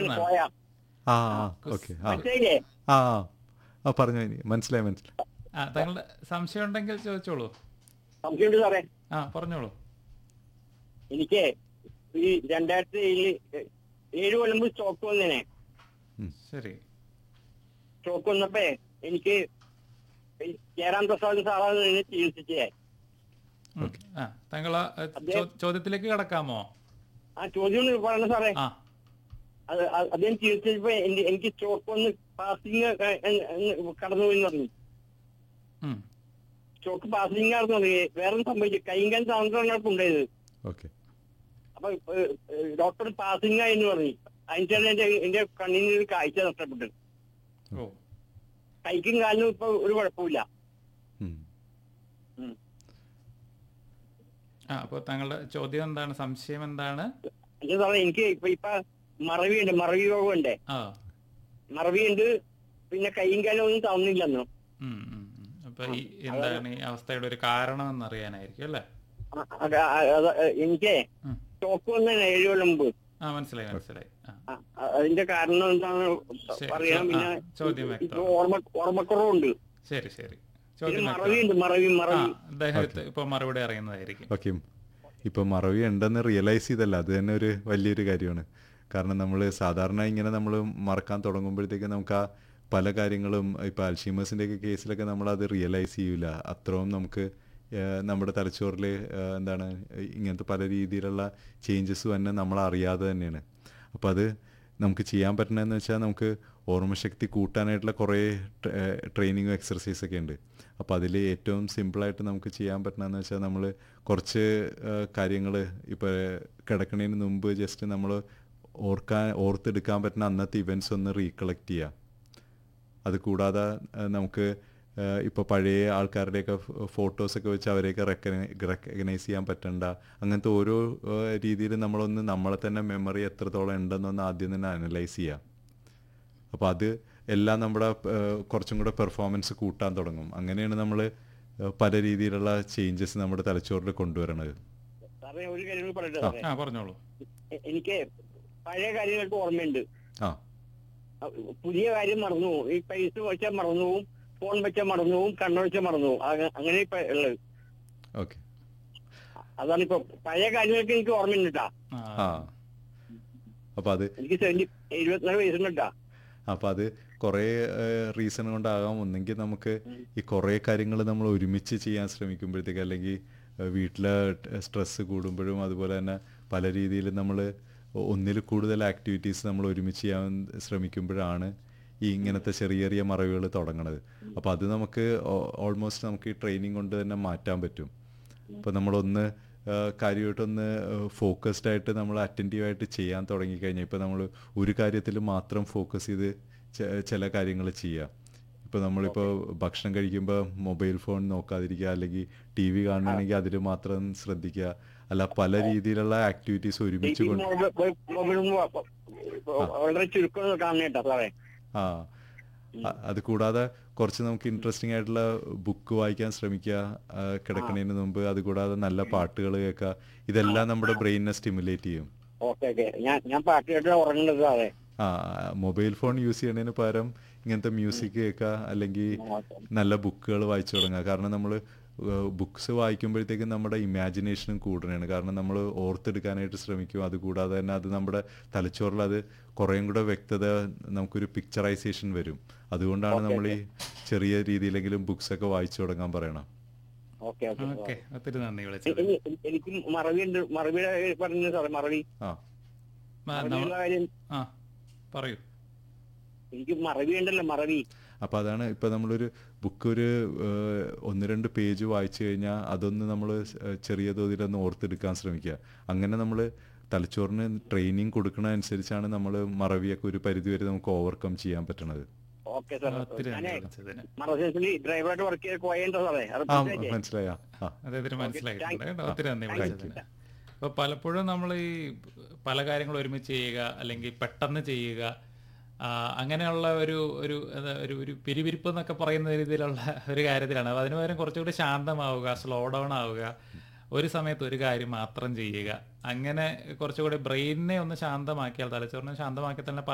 എന്നാണ് പോയ ആ ഓക്കെ ആ മനസ്സിലായില്ലേ ആ ആ. ആ പറഞ്ഞു ഇനി മനസ്സിലായി മനസ്സിലായി ആ താങ്കളുടെ സംശയം ഉണ്ടെങ്കിൽ ചോദിച്ചോളൂ സംശയമുണ്ട് സാറേ ആ പറഞ്ഞോളൂ എനിക്ക് ഈ രണ്ടായിരത്തി ഏഴില് ഏഴ് കൊല്ലം മുമ്പ് സ്റ്റോക്ക് വന്നേനെ ശരി സ്റ്റോക്ക് വന്നപ്പേ എനിക്ക് ഈ ജയറാം പ്രസാദ് സാറാണ് എന്നെ ചികിത്സിച്ചേ ഉം. ആ താങ്കൾ ആ, ചോ- ചോദ്യത്തിലേക്ക് കടക്കാമോ ആ ചോദ്യം പറയണ സാറേ ആ അത് അത് അദ്ദേഹം ചികിത്സിച്ചപ്പോ എന്റെ- എനിക്ക് സ്റ്റോക്ക് വന്ന് പാസിങ് കടന്നുപോയി എന്ന് പറഞ്ഞു ഉം. സ്റ്റോക്ക് പാസിങ് ആയിരുന്നു വേറെ സംഭവിച്ചു കൈകാൻ സാധനങ്ങളൊക്കെ ഉണ്ടായത് ഓക്കെ അപ്പൊ ഡോക്ടർ പാസിംഗ് ആയി എന്ന് പറഞ്ഞു അതിന് എന്റെ എന്റെ കണ്ണിന് ഒരു കാഴ്ച നഷ്ടപ്പെട്ടു ഓ കൈക്കും കാലിനും ഇപ്പൊ ഒരു കുഴപ്പമില്ല ഉം. ആ അപ്പോൾ താങ്കളുടെ ചോദ്യം എന്താണ് സംശയം എന്താണ് എന്താ സാറേ എനിക്ക് ഇപ്പൊ ഇപ്പൊ മറവിയുണ്ട് മറവി രോഗമുണ്ട് ആ മറവിയുണ്ട് പിന്നെ കൈയും കാലും ഒന്നും താവുന്നില്ലെന്നു ഉം, ഉം, ഉം. അപ്പൊ ഈ എന്താണ് ഈ അവസ്ഥയുടെ ഒരു കാരണം എന്നറിയാനായിരിക്കും അല്ലേ എനിക്ക് ഉം. സ്റ്റോക്ക് വന്നേ ഏഴു കൊല്ലം മുമ്പ് ആ മനസ്സിലായി മനസ്സിലായി ആ ആ, അ- അതിന്റെ കാരണം എന്താന്ന് ശരി, പറയാം ചോ- പിന്നെ ആ, ചോദ്യം വ്യക്തം. ഇപ്പൊ ഓർമ്മ ഓർമ്മക്കുറവുണ്ട് ശരി ശരി പിന്നെ ചോദ്യം വ്യക്തം. മറവിയുണ്ട് മറവി ആ മറവി അദ്ദേഹത്തെ ഇപ്പൊ മറുപടി അറിയുന്നതായിരിക്കും ഓക്കെ ഇപ്പൊ മറവി ഉണ്ടെന്ന് റിയലൈസ് ചെയ്തല്ല അത് തന്നെ ഒരു വലിയൊരു കാര്യമാണ് കാരണം നമ്മൾ സാധാരണ ഇങ്ങനെ നമ്മൾ മറക്കാൻ തുടങ്ങുമ്പോഴത്തേക്ക് നമുക്ക് ആ പല കാര്യങ്ങളും ഇപ്പൊ അൽഷീമേഴ്സിന്റെ ഒക്കെ കേസിലൊക്കെ നമ്മൾ അത് റിയലൈസ് ചെയ്യൂല അത്രയും നമുക്ക് ഏഹ്, നമ്മുടെ തലച്ചോറിൽ എന്താണ് ഇങ്ങനത്തെ പല രീതിയിലുള്ള ചേഞ്ചസ് തന്നെ നമ്മൾ അറിയാതെ തന്നെയാണ് അപ്പോൾ അത് നമുക്ക് ചെയ്യാൻ പറ്റണമെന്ന് വെച്ചാൽ നമുക്ക് ഓർമ്മശക്തി കൂട്ടാനായിട്ടുള്ള കുറേ ട്രെയിനിങ്ങും എക്സർസൈസൊക്കെ ഉണ്ട് അപ്പോൾ അതിൽ ഏറ്റവും സിമ്പിളായിട്ട് നമുക്ക് ചെയ്യാൻ പറ്റണമെന്ന് വെച്ചാൽ നമ്മൾ കുറച്ച് കാര്യങ്ങൾ ഇപ്പോൾ കിടക്കുന്നതിന് മുമ്പ് ജസ്റ്റ് നമ്മൾ ഓർക്കാൻ ഓർത്തെടുക്കാൻ പറ്റുന്ന അന്നത്തെ ഇവൻറ്റ്സ് ഒന്ന് റീകളക്ട് ചെയ്യുക അത് കൂടാതെ ഏഹ്, നമുക്ക് ഇപ്പോൾ പഴയ ആൾക്കാരുടെയൊക്കെ ഫോട്ടോസൊക്കെ വെച്ച് അവരെയൊക്കെ റെക്കഗ്നൈസ് ചെയ്യാൻ പറ്റണ്ട അങ്ങനത്തെ ഓരോ രീതിയിൽ നമ്മളൊന്ന് നമ്മളെ തന്നെ മെമ്മറി എത്രത്തോളം ഉണ്ടെന്നൊന്ന് ആദ്യം തന്നെ അനലൈസ് ചെയ്യുക അപ്പോൾ അത് എല്ലാം നമ്മുടെ ഏഹ്, കുറച്ചും കൂടെ പെർഫോമൻസ് കൂട്ടാൻ തുടങ്ങും അങ്ങനെയാണ് നമ്മൾ പല രീതിയിലുള്ള ചേഞ്ചസ് നമ്മുടെ തലച്ചോറിൽ കൊണ്ടുവരണത് സാറേ ഒരു കാര്യം കൂടി പറയട്ടെ സാറേ ആ പറഞ്ഞോളൂ എ- എനിക്ക് പഴയ കാര്യങ്ങൾക്ക് ഓർമ്മയുണ്ട് ആ അ- പുതിയ കാര്യം മറന്നു പോകും ഈ പൈസ വെച്ചാൽ മറന്നു പോകും ഫോൺ വെച്ചാൽ മറന്നു പോകും കണ്ണു വെച്ചാൽ മറന്നു പോകും അങ്ങ- അങ്ങനെ ഇപ്പൊ ഉള്ളത് ഓക്കെ അതാണ് ഇപ്പൊ പഴയ കാര്യങ്ങൾക്ക് എനിക്ക് ഓർമ്മയുണ്ട് കേട്ടാ ആ അപ്പോൾ അത് എനിക്ക് സെവന്റി എഴുപത്തിനാല് വയസ്സുണ്ട് കേട്ടാ അപ്പോൾ അത് കുറേ റീസൺ കൊണ്ടാകാം ഒന്നെങ്കിൽ നമുക്ക് ഈ കുറേ കാര്യങ്ങൾ നമ്മൾ ഒരുമിച്ച് ചെയ്യാൻ ശ്രമിക്കുമ്പോഴത്തേക്ക് അല്ലെങ്കിൽ വീട്ടിലെ സ്ട്രെസ്സ് കൂടുമ്പോഴും അതുപോലെ തന്നെ പല രീതിയിൽ നമ്മൾ ഒന്നിൽ കൂടുതൽ ആക്ടിവിറ്റീസ് നമ്മൾ ഒരുമിച്ച് ചെയ്യാൻ ശ്രമിക്കുമ്പോഴാണ് ഈ ഇങ്ങനത്തെ ചെറിയ ചെറിയ മറവികൾ തുടങ്ങണത് അപ്പോൾ അത് നമുക്ക് ഓൾമോസ്റ്റ് നമുക്ക് ഈ ട്രെയിനിങ് കൊണ്ട് തന്നെ മാറ്റാൻ പറ്റും അപ്പോൾ നമ്മളൊന്ന് ആഹ് കാര്യമായിട്ടൊന്ന് ഫോക്കസ്ഡ് ആയിട്ട് നമ്മൾ അറ്റൻറ്റീവായിട്ട് ചെയ്യാൻ തുടങ്ങിക്കഴിഞ്ഞാൽ ഇപ്പോൾ നമ്മൾ ഒരു കാര്യത്തിൽ മാത്രം ഫോക്കസ് ചെയ്ത് ചെ- ചില കാര്യങ്ങൾ ചെയ്യുക ഇപ്പോൾ നമ്മളിപ്പോൾ ഭക്ഷണം കഴിക്കുമ്പോൾ മൊബൈൽ ഫോൺ നോക്കാതിരിക്കുക അല്ലെങ്കിൽ ടി വി കാണുകയാണെങ്കിൽ അതിൽ മാത്രം ശ്രദ്ധിക്കുക അല്ല പല രീതിയിലുള്ള ആക്ടിവിറ്റീസ് ഒരുമിച്ച് ഈ കൊണ്ട് മൊബൈൽ- മൊബൈലൊന്നും വ- വളരെ ചുരുക്കം കാണുന്ന കേട്ടാ സാറേ ആ അ- അത് കൂടാതെ കുറച്ച് നമുക്ക് ഇൻട്രസ്റ്റിംഗ് ആയിട്ടുള്ള ബുക്ക് വായിക്കാൻ ശ്രമിക്കുക ആ, കിടക്കുന്നതിന് മുമ്പ് അത് കൂടാതെ നല്ല പാട്ടുകൾ കേൾക്കുക ഇതെല്ലാം നമ്മുടെ ബ്രെയിനിനെ സ്റ്റിമുലേറ്റ് ചെയ്യും ഓക്കെ ഓക്കെ ഞാൻ ഞാൻ പാട്ട് കേട്ടാ ഉറങ്ങുന്നത് സാറേ ആ മൊബൈൽ ഫോൺ യൂസ് ചെയ്യുന്നതിന് പകരം ഇങ്ങനത്തെ മ്യൂസിക് കേൾക്കുക അല്ലെങ്കിൽ നല്ല ബുക്കുകൾ വായിച്ചു തുടങ്ങുക കാരണം നമ്മൾ ബുക്സ് വായിക്കുമ്പോഴത്തേക്കും നമ്മുടെ ഇമാജിനേഷനും കൂടുകയാണ് കാരണം നമ്മൾ ഓർത്തെടുക്കാനായിട്ട് ശ്രമിക്കും അതുകൂടാതെ തന്നെ അത് നമ്മുടെ തലച്ചോറിൽ അത് കുറേയും കൂടെ വ്യക്തത നമുക്കൊരു പിക്ചറൈസേഷൻ വരും അതുകൊണ്ടാണ് നമ്മൾ ഈ ചെറിയ രീതിയിലെങ്കിലും ബുക്സ് ഒക്കെ വായിച്ചു തുടങ്ങാൻ പറയണം ഓക്കെ ഓക്കെ ഓക്കെ ഒത്തിരി നന്ദി വിളിച്ചത് എനി- എനി- എനിക്ക് മറവിയുണ്ട് മറവിയുടെ പറഞ്ഞു സാറേ മറവി ആ ആ, നമ്മ- മറവിയുള്ള കാര്യം ആ പറയൂ എനിക്ക് മറവി ഉണ്ടല്ലോ മറവി അപ്പോൾ അതാണ് ഇപ്പോൾ നമ്മളൊരു ബുക്ക് ഒരു ഏഹ്, ഒന്ന് രണ്ട് പേജ് വായിച്ചു കഴിഞ്ഞാൽ അതൊന്ന് നമ്മൾ ചെറിയ തോതിലൊന്ന് ഓർത്തെടുക്കാൻ ശ്രമിക്കുക അങ്ങനെ നമ്മൾ തലച്ചോറിന് ട്രെയിനിങ് കൊടുക്കണ അനുസരിച്ചാണ് നമ്മൾ മറവിയൊക്കെ ഒരു പരിധിവരെ നമുക്ക് ഓവർകം ചെയ്യാൻ പറ്റണത് ഓക്കെ സാർ ഒത്തിരി നന്ദി ഞാനേ വിളിച്ചതിന് മറസൻസിൽ ഡ്രൈവറായിട്ട് വർക്ക് ചെയ്ത കോയുണ്ടോ സാറേ അത് ആ മനസ്സിലായില്ലേ? മനസ്സിലായ ആ അദ്ദേഹത്തിന് മനസ്സിലായിട്ടുണ്ട് thank- കേട്ടോ ഒത്തിരി നന്ദി thank you. വിളിച്ചതിന് അപ്പോൾ പലപ്പോഴും നമ്മൾ ഈ പല കാര്യങ്ങൾ ഒരുമിച്ച് ചെയ്യുക അല്ലെങ്കിൽ പെട്ടെന്ന് ചെയ്യുക ആ, അങ്ങനെയുള്ള ഒരു ഒരു എന്താ ഒരു ഒരു പിരിവിരിപ്പ് എന്നൊക്കെ പറയുന്ന രീതിയിലുള്ള ഒരു കാര്യത്തിലാണ് അപ്പോൾ അതിന് പകരം കുറച്ചുകൂടി ശാന്തമാവുക സ്ലോ ഡൗൺ ആവുക ഒരു സമയത്ത് ഒരു കാര്യം മാത്രം ചെയ്യുക അങ്ങനെ കുറച്ചുകൂടി ബ്രെയിനിനെ ഒന്ന് ശാന്തമാക്കിയാൽ തലച്ചോറിനെ ശാന്തമാക്കിയാൽ തന്നെ